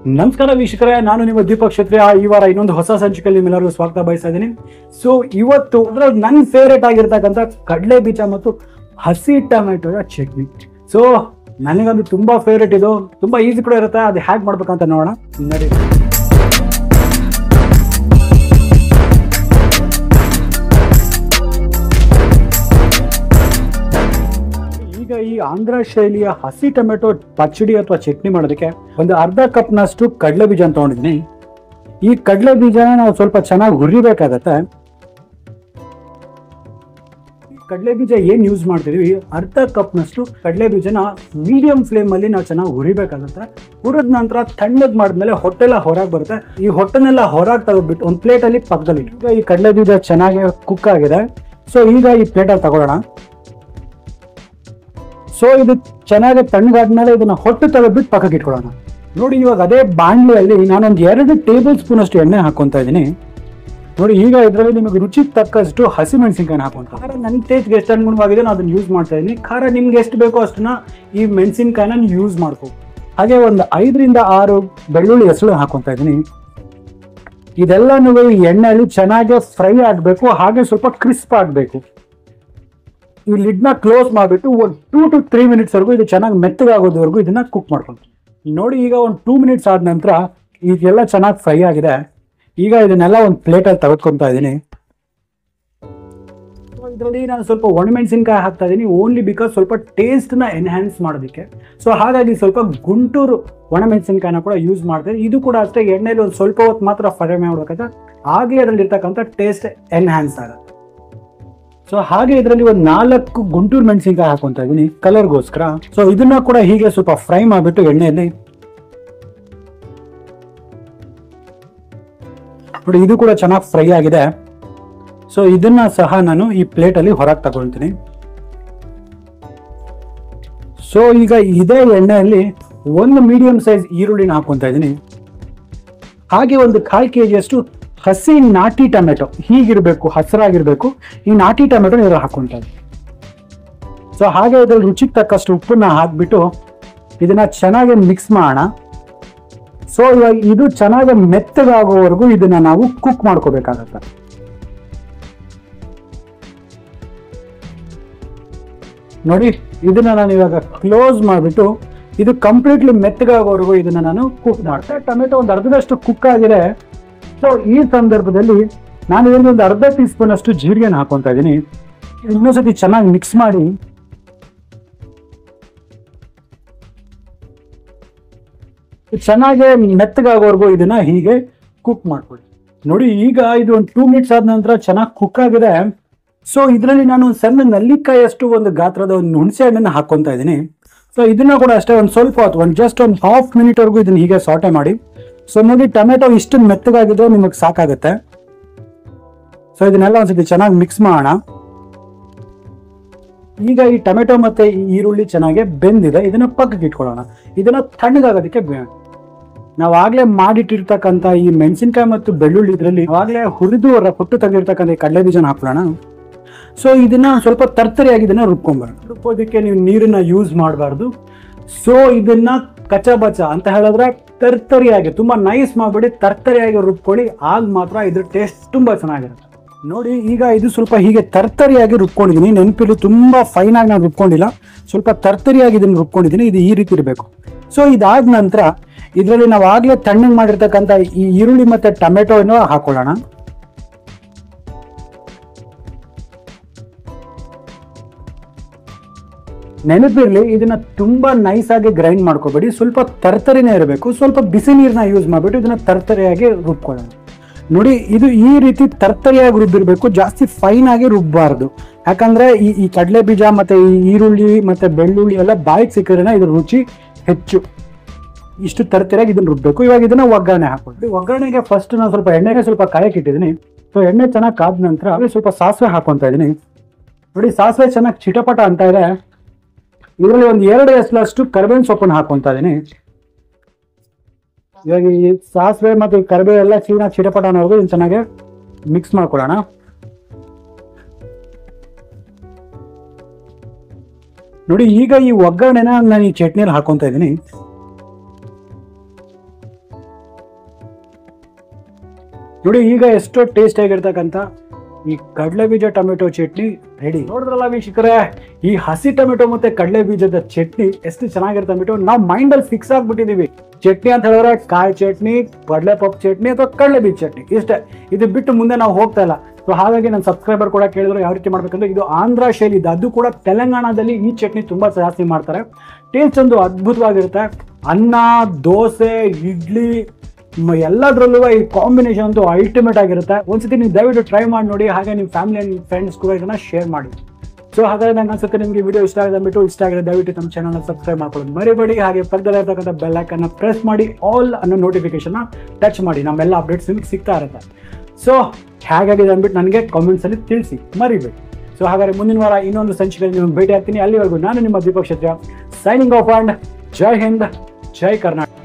ನಮಸ್ಕಾರ ವೀಕ್ಷಕರೇ ನಾನು ನಿಮ್ಮ ದೀಪಕ್ ಕ್ಷತ್ರಿಯ ಈ ವಾರ ಇನ್ನೊಂದು ಹೊಸ ಸಂಚಿಕೆಯಲ್ಲಿ ನಿಮ್ಮೆಲ್ಲರಿಗೂ ಸ್ವಾಗತ ಬಯಸ್ತಾ ಇದ್ದೀನಿ ಸೊ ಇವತ್ತು ಅದ್ರಲ್ಲಿ ನನ್ನ ಫೇವ್ರೇಟ್ ಆಗಿರ್ತಕ್ಕಂಥ ಕಡಲೆ ಬೀಜ ಮತ್ತು ಹಸಿ ಟೊಮೆಟೊದ ಚಟ್ನಿ ಸೊ ನನಗಂದು ತುಂಬಾ ಫೇವ್ರೇಟ್ ಇದು ತುಂಬಾ ಈಸಿ ಕೂಡ ಇರುತ್ತೆ ಅದು ಹ್ಯಾಕ್ ಮಾಡ್ಬೇಕಂತ ನೋಡೋಣ ನಡಿ ಈಗ ಈ ಆಂಧ್ರ ಶೈಲಿಯ ಹಸಿ ಟೊಮೆಟೊ ಪಚ್ಚಡಿ ಅಥವಾ ಚಟ್ನಿ ಮಾಡೋದಕ್ಕೆ ಒಂದು ಅರ್ಧ ಕಪ್ನಷ್ಟು ಕಡಲೆ ಬೀಜ ಅಂತ ತಗೊಂಡಿದ್ದೀನಿ ಈ ಕಡಲೆ ಬೀಜನ ನಾವು ಸ್ವಲ್ಪ ಚೆನ್ನಾಗಿ ಹುರಿಬೇಕಾಗತ್ತೆ ಈ ಕಡಲೆ ಬೀಜ ಏನ್ ಯೂಸ್ ಮಾಡ್ತಿದೀವಿ ಅರ್ಧ ಕಪ್ನಷ್ಟು ಕಡಲೆ ಬೀಜನ ಮೀಡಿಯಂ ಫ್ಲೇಮ್ ಅಲ್ಲಿ ನಾವು ಚೆನ್ನಾಗಿ ಹುರಿಬೇಕಾಗತ್ತೆ ಹುರಿದ ನಂತರ ತಣ್ಣಗ್ ಮಾಡಿದ್ಮೇಲೆ ಹೊಟ್ಟೆಲ್ಲ ಹೊರಗೆ ಬರುತ್ತೆ ಈ ಹೊಟ್ಟೆನೆಲ್ಲ ಹೊರಗೆ ತೆಗೆದ್ಬಿಟ್ಟು ಒಂದು ಪ್ಲೇಟಲ್ಲಿ ಪಕ್ಕದಲ್ಲಿ ಇಟ್ಟು. ಈಗ ಈ ಕಡಲೆ ಬೀಜ ಚೆನ್ನಾಗಿ ಕುಕ್ ಆಗಿದೆ ಸೊ ಈಗ ಈ ಪ್ಲೇಟಲ್ಲಿ ತಗೊಳ್ಳೋಣ ಸೊ ಇದು ಚೆನ್ನಾಗಿ ತಣ್ಣಗಾದ್ಮೇಲೆ ಇದನ್ನ ಹೊಟ್ಟು ತೆಗೆದ್ಬಿಟ್ಟು ಪಕ್ಕಕ್ಕೆ ಇಟ್ಕೊಳ್ಳೋಣ ನೋಡಿ ಇವಾಗ ಅದೇ ಬಾಣಲಿಯಲ್ಲಿ ನಾನೊಂದು ಎರಡು ಟೇಬಲ್ ಸ್ಪೂನ್ ಅಷ್ಟು ಎಣ್ಣೆ ಹಾಕೊಂತ ಇದ್ದೀನಿ ನೋಡಿ ಈಗ ಇದರಲ್ಲಿ ನಿಮಗೆ ರುಚಿಗೆ ತಕ್ಕಷ್ಟು ಹಸಿಮೆಣಸಿನ್ಕಾಯಿ ಹಾಕೊಂತ ಖಾರ ನನ್ನ ಟೇಸ್ಟ್ಗೆ ಎಷ್ಟು ಅನುಗುಣವಾಗಿದೆ ನಾನು ಅದನ್ನ ಯೂಸ್ ಮಾಡ್ತಾ ಇದ್ದೀನಿ ಖಾರ ನಿಮ್ಗೆ ಎಷ್ಟು ಬೇಕೋ ಅಷ್ಟನ್ನ ಈ ಮೆಣಸಿನ್ಕಾಯಿನ ನೀವು ಯೂಸ್ ಮಾಡ್ಕೋ ಹಾಗೆ ಒಂದು ಐದರಿಂದ ಆರು ಬೆಳ್ಳುಳ್ಳಿ ಹೆಸರು ಹಾಕೊಂತ ಇದ್ದೀನಿ ಇದೆಲ್ಲನೂ ಈ ಎಣ್ಣೆಯಲ್ಲಿ ಚೆನ್ನಾಗಿ ಫ್ರೈ ಆಗಬೇಕು ಹಾಗೆ ಸ್ವಲ್ಪ ಕ್ರಿಸ್ಪ್ ಆಗಬೇಕು ಈ ಲಿಡ್ನ ಕ್ಲೋಸ್ ಮಾಡಿಬಿಟ್ಟು ಒಂದು ಟೂ ಟು ತ್ರೀ ಮಿನಿಟ್ಸ್ ವರೆಗೂ ಇದು ಚೆನ್ನಾಗಿ ಮೆತ್ತಗಾಗೋದವರೆಗೂ ಇದನ್ನ ಕುಕ್ ಮಾಡ್ಕೊಂಡು ನೋಡಿ ಈಗ ಒಂದು ಟೂ ಮಿನಿಟ್ಸ್ ಆದ ನಂತರ ಇದೆಲ್ಲ ಚೆನ್ನಾಗಿ ಫ್ರೈ ಆಗಿದೆ ಈಗ ಇದನ್ನೆಲ್ಲ ಒಂದು ಪ್ಲೇಟಲ್ಲಿ ತೆಗೆದುಕೊತಾ ಇದ್ದೀನಿ ಇದರಲ್ಲಿ ನಾನು ಸ್ವಲ್ಪ ಒಣಮೆಣಸಿನ್ಕಾಯಿ ಹಾಕ್ತಾ ಇದ್ದೀನಿ ಓನ್ಲಿ ಬಿಕಾಸ್ ಸ್ವಲ್ಪ ಟೇಸ್ಟ್ನ ಎನ್ಹ್ಯಾನ್ಸ್ ಮಾಡೋದಕ್ಕೆ ಸೊ ಹಾಗಾಗಿ ಸ್ವಲ್ಪ ಗುಂಟೂರು ಒಣಮೆಣಸಿನ್ಕಾಯಿನ ಕೂಡ ಯೂಸ್ ಮಾಡ್ತಾರೆ ಇದು ಕೂಡ ಅಷ್ಟೇ ಎಣ್ಣೆಲಿ ಒಂದು ಸ್ವಲ್ಪ ಹೊತ್ತು ಮಾತ್ರ ಫ್ರೈ ಮಾಡ್ಬೇಕಾದ್ರೆ ಹಾಗೆ ಅದರಲ್ಲಿ ಇರ್ತಕ್ಕಂಥ ಟೇಸ್ಟ್ ಎನ್ಹ್ಯಾನ್ಸ್ ಆಗುತ್ತೆ ಸೊ ಹಾಗೆ ಇದರಲ್ಲಿ ಒಂದು ನಾಲ್ಕು ಗುಂಟೂರು ಮೆಣಸಿನ್ಕಾಯಿ ಹಾಕೊಂತ ಇದೀನಿ ಕಲರ್ಗೋಸ್ಕರ ಸೊ ಇದನ್ನ ಕೂಡ ಹೀಗೆ ಸ್ವಲ್ಪ ಫ್ರೈ ಮಾಡಿಬಿಟ್ಟು ಎಣ್ಣೆಯಲ್ಲಿ ನೋಡಿ ಇದು ಕೂಡ ಚೆನ್ನಾಗಿ ಫ್ರೈ ಆಗಿದೆ ಸೊ ಇದನ್ನ ಸಹ ನಾನು ಈ ಪ್ಲೇಟ್ ಅಲ್ಲಿ ಹೊರಗೆ ತಗೊಳ್ತೀನಿ ಸೊ ಈಗ ಇದೇ ಎಣ್ಣೆಯಲ್ಲಿ ಒಂದು ಮೀಡಿಯಂ ಸೈಜ್ ಈರುಳ್ಳಿನ ಹಾಕೊಂತ ಇದ್ದೀನಿ ಹಾಗೆ ಒಂದು ಕಾಲು ಕೆ ಜಿಯಷ್ಟು ಹಸಿ ನಾಟಿ ಟೊಮೆಟೊ ಹೀಗಿರಬೇಕು ಹಸಿರಾಗಿರ್ಬೇಕು ಈ ನಾಟಿ ಟೊಮೆಟೊ ಇದ್ರಲ್ಲಿ ಹಾಕೊಂತ ಇದ್ದೀನಿ ಸೊ ಹಾಗೆ ಇದ್ರಲ್ಲಿ ರುಚಿಗೆ ತಕ್ಕಷ್ಟು ಉಪ್ಪನ್ನ ಹಾಕ್ಬಿಟ್ಟು ಇದನ್ನ ಚೆನ್ನಾಗಿ ಮಿಕ್ಸ್ ಮಾಡೋಣ ಸೊ ಇವಾಗ ಇದು ಚೆನ್ನಾಗಿ ಮೆತ್ತಗಾಗುವವರೆಗೂ ಇದನ್ನ ನಾವು ಕುಕ್ ಮಾಡ್ಕೋಬೇಕಾಗತ್ತೆ ನೋಡಿ ಇದನ್ನ ನಾನು ಇವಾಗ ಕ್ಲೋಸ್ ಮಾಡಿಬಿಟ್ಟು ಇದು ಕಂಪ್ಲೀಟ್ಲಿ ಮೆತ್ತಗಾಗೋವರೆಗೂ ಇದನ್ನ ನಾನು ಕುಕ್ ಮಾಡ್ತೇನೆ ಟೊಮೆಟೊ ಒಂದು ಅರ್ಧದಷ್ಟು ಕುಕ್ ಆಗಿದೆ ಸೊ ಈ ಸಂದರ್ಭದಲ್ಲಿ ನಾನು ಇದರಲ್ಲಿ ಒಂದು ಅರ್ಧ ಟೀ ಸ್ಪೂನ್ ಅಷ್ಟು ಜೀರಿಗೆನ ಹಾಕೊಂತ ಇದ್ದೀನಿ ಇನ್ನೊಂದ್ಸತಿ ಚೆನ್ನಾಗಿ ಮಿಕ್ಸ್ ಮಾಡಿ ಚೆನ್ನಾಗಿ ಮೆತ್ತಗಾಗೋವರೆಗೂ ಇದನ್ನ ಹೀಗೆ ಕುಕ್ ಮಾಡ್ಕೊಳ್ಳಿ ನೋಡಿ ಈಗ ಇದು ಒಂದು ಟೂ ಮಿನಿಟ್ಸ್ ಆದ ನಂತರ ಚೆನ್ನಾಗಿ ಕುಕ್ ಆಗಿದೆ ಸೊ ಇದರಲ್ಲಿ ನಾನು ಒಂದು ಸಣ್ಣ ನಲ್ಲಿಕಾಯಿಯಷ್ಟು ಒಂದು ಗಾತ್ರದ ಒಂದು ಹುಣಸೆ ಹಣ್ಣನ್ನು ಹಾಕೊಂತ ಇದ್ದೀನಿ ಸೊ ಇದನ್ನ ಕೂಡ ಅಷ್ಟೇ ಒಂದು ಸ್ವಲ್ಪ ಹೊತ್ತು ಒಂದು ಜಸ್ಟ್ ಒಂದು ಹಾಫ್ ಮಿನಿಟ್ವರೆಗೂ ಇದನ್ನ ಹೀಗೆ ಸಾಟೆ ಮಾಡಿ ಸೊ ನೋಡಿ ಟೊಮೆಟೊ ಇಷ್ಟು ಮೆತ್ತಗಾಗಿದ್ರೆ ನಿಮಗೆ ಸಾಕಾಗುತ್ತೆ ಸೊ ಇದನ್ನೆಲ್ಲ ಒಂದ್ಸತಿ ಚೆನ್ನಾಗಿ ಮಿಕ್ಸ್ ಮಾಡೋಣ ಈಗ ಈ ಟೊಮೆಟೊ ಮತ್ತೆ ಈ ಈರುಳ್ಳಿ ಚೆನ್ನಾಗಿ ಬೆಂದಿದೆ ಇದನ್ನ ಪಕ್ಕಕ್ಕೆ ಇಟ್ಕೊಳ್ಳೋಣ ಇದನ್ನ ತಣ್ಣಗಾಗೋದಕ್ಕೆ ಬೇಡ ನಾವು ಆಗ್ಲೇ ಮಾಡಿಟ್ಟಿರ್ತಕ್ಕಂಥ ಈ ಮೆಣಸಿನ್ಕಾಯಿ ಮತ್ತು ಬೆಳ್ಳುಳ್ಳಿ ಇದರಲ್ಲಿ ಆವಾಗಲೇ ಹುರಿದು ಹೊಟ್ಟು ತೆಗೆದಿರ್ತಕ್ಕಂಥ ಈ ಕಡಲೆ ಬೀಜನ ಹಾಕೊಳ್ಳೋಣ ಸೊ ಇದನ್ನ ಸ್ವಲ್ಪ ತರ್ತರಿಯಾಗಿ ಇದನ್ನ ರುಬ್ಕೊಂಬರೋಣ ರುಬ್ಬೋದಕ್ಕೆ ನೀವು ನೀರನ್ನ ಯೂಸ್ ಮಾಡಬಾರ್ದು ಸೊ ಇದನ್ನ ಕಚಬಚ ಅಂತ ಹೇಳಿದ್ರೆ ತರ್ತರಿಯಾಗಿ ತುಂಬಾ ನೈಸ್ ಮಾಡ್ಬಿಡಿ ತರ್ತರಿಯಾಗಿ ರುಬ್ಕೊಳ್ಳಿ ಆಗ ಮಾತ್ರ ಇದ್ರ ಟೇಸ್ಟ್ ತುಂಬಾ ಚೆನ್ನಾಗಿರುತ್ತೆ ನೋಡಿ ಈಗ ಇದು ಸ್ವಲ್ಪ ಹೀಗೆ ತರ್ತರಿಯಾಗಿ ರುಬ್ಕೊಂಡಿದ್ದೀನಿ ನೆನಪಿಲ್ಲಿ ತುಂಬಾ ಫೈನ್ ಆಗಿ ನಾನು ರುಬ್ಕೊಂಡಿಲ್ಲ ಸ್ವಲ್ಪ ತರ್ತರಿಯಾಗಿ ಇದನ್ನ ರುಬ್ಕೊಂಡಿದ್ದೀನಿ ಇದು ಈ ರೀತಿ ಇರಬೇಕು ಸೊ ಇದಾದ ನಂತರ ಇದರಲ್ಲಿ ನಾವು ಆಗ್ಲೇ ತಣ್ಣಗೆ ಮಾಡಿರ್ತಕ್ಕಂಥ ಈ ಈರುಳ್ಳಿ ಮತ್ತೆ ಟೊಮೆಟೊನ ಹಾಕೊಳ್ಳೋಣ ನೆನಪಿರ್ಲಿ ಇದನ್ನ ತುಂಬಾ ನೈಸ್ ಆಗಿ ಗ್ರೈಂಡ್ ಮಾಡ್ಕೋಬೇಡಿ ಸ್ವಲ್ಪ ತರ್ತರಿನೇ ಇರಬೇಕು ಸ್ವಲ್ಪ ಬಿಸಿ ನೀರನ್ನ ಯೂಸ್ ಮಾಡ್ಬಿಟ್ಟು ಇದನ್ನ ತರ್ತರಿಯಾಗಿ ರುಬ್ಕೊಳ್ಳೋಣ ನೋಡಿ ಇದು ಈ ರೀತಿ ತರ್ತರಿಯಾಗಿ ರುಬ್ಬಿರ್ಬೇಕು ಜಾಸ್ತಿ ಫೈನ್ ಆಗಿ ರುಬ್ಬಾರ್ದು ಯಾಕಂದ್ರೆ ಈ ಈ ಕಡಲೆ ಬೀಜ ಮತ್ತೆ ಈ ಈರುಳ್ಳಿ ಮತ್ತೆ ಬೆಳ್ಳುಳ್ಳಿ ಎಲ್ಲ ಬಾಯಿಗೆ ಸಿಕ್ಕಿದ್ರೆ ಇದ್ರ ರುಚಿ ಹೆಚ್ಚು ಇಷ್ಟು ತರ್ತರಿಯಾಗಿ ಇದನ್ನ ರುಬ್ಬೇಕು ಇವಾಗ ಇದನ್ನ ಒಗ್ಗರಣೆ ಹಾಕೊಳ್ತೀವಿ ಒಗ್ಗರಣೆಗೆ ಫಸ್ಟ್ ನಾನು ಸ್ವಲ್ಪ ಎಣ್ಣೆಗೆ ಸ್ವಲ್ಪ ಕಾಯಕ್ಕೆ ಇಟ್ಟಿದ್ದೀನಿ ಸೊ ಎಣ್ಣೆ ಚೆನ್ನಾಗಿ ಕಾದ ನಂತರ ಅಲ್ಲಿ ಸ್ವಲ್ಪ ಸಾಸಿವೆ ಹಾಕೊಂತ ಇದ್ದೀನಿ ನೋಡಿ ಸಾಸಿವೆ ಚೆನ್ನಾಗಿ ಚಿಟಪಟ ಅಂತ ಇದೆ ಇದರಲ್ಲಿ ಒಂದು ಎರಡು ಎಸ್ಲಷ್ಟು ಕರಿಬೇವಿನ ಸೊಪ್ಪನ್ನು ಹಾಕೊಂತ ಇದೀನಿ ಇವಾಗ ಈ ಸಾಸಿವೆ ಮತ್ತು ಈ ಕರಿಬೇವು ಎಲ್ಲ ಚೀನಾ ಚಿಟಪಟ ಅನ್ನೋರ್ಗು ಇದನ್ನ ಚೆನ್ನಾಗಿ ಮಿಕ್ಸ್ ಮಾಡ್ಕೊಳ್ಳೋಣ ನೋಡಿ ಈಗ ಈ ಒಗ್ಗರಣೆನ ನಾನು ಈ ಚಟ್ನಿಯಲ್ಲಿ ಹಾಕೊಂತ ಇದ್ದೀನಿ ನೋಡಿ ಈಗ ಎಷ್ಟೋ ಟೇಸ್ಟ್ ಆಗಿರ್ತಕ್ಕಂಥ ಈ ಕಡಲೆ ಬೀಜ ಟೊಮೆಟೊ ಚಟ್ನಿ ರೆಡಿ ನೋಡಿದ್ರಲ್ಲ ವೀಕ್ಷಕರೇ ಈ ಹಸಿ ಟೊಮೆಟೊ ಮತ್ತೆ ಕಡಲೆ ಬೀಜದ ಚಟ್ನಿ ಎಷ್ಟು ಚೆನ್ನಾಗಿರುತ್ತೆ ಅಂದ್ಬಿಟ್ಟು ನಾವು ಮೈಂಡಲ್ಲಿ ಫಿಕ್ಸ್ ಆಗ್ಬಿಟ್ಟಿದೀವಿ ಚಟ್ನಿ ಅಂತ ಹೇಳಿದ್ರೆ ಕಾಯಿ ಚಟ್ನಿ ಕಡಲೆ ಪಪ್ಪು ಚಟ್ನಿ ಅಥವಾ ಕಡಲೆ ಬೀಜ ಚಟ್ನಿ ಇಷ್ಟೇ ಇದು ಬಿಟ್ಟು ಮುಂದೆ ನಾವು ಹೋಗ್ತಾ ಇಲ್ಲ ಸೊ ಹಾಗಾಗಿ ನನ್ನ ಸಬ್ಸ್ಕ್ರೈಬರ್ ಕೂಡ ಕೇಳಿದ್ರು ಯಾವ ರೀತಿ ಮಾಡ್ಬೇಕಂದ್ರೆ ಇದು ಆಂಧ್ರ ಶೈಲಿ ಇದೆ ಅದು ಕೂಡ ತೆಲಂಗಾಣದಲ್ಲಿ ಈ ಚಟ್ನಿ ತುಂಬಾ ಜಾಸ್ತಿ ಮಾಡ್ತಾರೆ ಟೇಸ್ಟ್ ಒಂದು ಅದ್ಭುತವಾಗಿರುತ್ತೆ ಅನ್ನ ದೋಸೆ ಇಡ್ಲಿ ಮ- ಎಲ್ಲದ್ರಲ್ಲೂ ಈ ಕಾಂಬಿನೇಷನ್ ಅಂತೂ ಅಲ್ಟಿಮೇಟ್ ಆಗಿರುತ್ತೆ ಒಂದ್ಸತಿ ನೀವು ದಯವಿಟ್ಟು ಟ್ರೈ ಮಾಡಿ ನೋಡಿ ಹಾಗೆ ನಿಮ್ಮ ಫ್ಯಾಮಿಲಿ ಅಂಡ್ ಫ್ರೆಂಡ್ಸ್ ಕೂಡ ಇದನ್ನ ಶೇರ್ ಮಾಡಿ ಸೊ ಹಾಗಾದ್ರೆ ನಂಗೆ ಅನ್ಸುತ್ತೆ ನಿಮಗೆ ವಿಡಿಯೋ ಇಷ್ಟ ಆಗಿದೆ ಅಂದ್ಬಿಟ್ಟು ಇಷ್ಟ ಆಗಿದೆ ದಯವಿಟ್ಟು ನಮ್ಮ ಚಾನಲ್ನ ಸಬ್ಸ್ಕ್ರೈಬ್ ಮಾಡ್ಕೊಳ್ಳೋದು ಮರಿಬೇಡಿ ಹಾಗೆ ಪಕ್ಕದಲ್ಲಿ ಇರ್ತಕ್ಕಂಥ ಬೆಲ್ ಐಕನ್ನ ಪ್ರೆಸ್ ಮಾಡಿ ಆಲ್ ಅನ್ನೋ ನೋಟಿಫಿಕೇಶನ್ ಟಚ್ ಮಾಡಿ ನಮ್ಮೆಲ್ಲ ಅಪ್ಡೇಟ್ಸ್ ನಿಮಗೆ ಸಿಗ್ತಾ ಇರುತ್ತೆ ಸೊ ಹೇಗಾಗಿದೆ ಅಂದ್ಬಿಟ್ಟು ನನಗೆ ಕಾಮೆಂಟ್ಸಲ್ಲಿ ತಿಳಿಸಿ ಮರಿಬೇಡಿ ಸೊ ಹಾಗಾದ್ರೆ ಮುಂದಿನ ವಾರ ಇನ್ನೊಂದು ಸಂಚಿಕೆಯಲ್ಲಿ ನಿಮಗೆ ಭೇಟಿ ಆಗ್ತೀನಿ ಅಲ್ಲಿವರೆಗೂ ನಾನು ನಿಮ್ಮ Deepak Kshatriya signing off and ಜೈ ಹಿಂದ್ ಜೈ ಕರ್ನಾಟಕ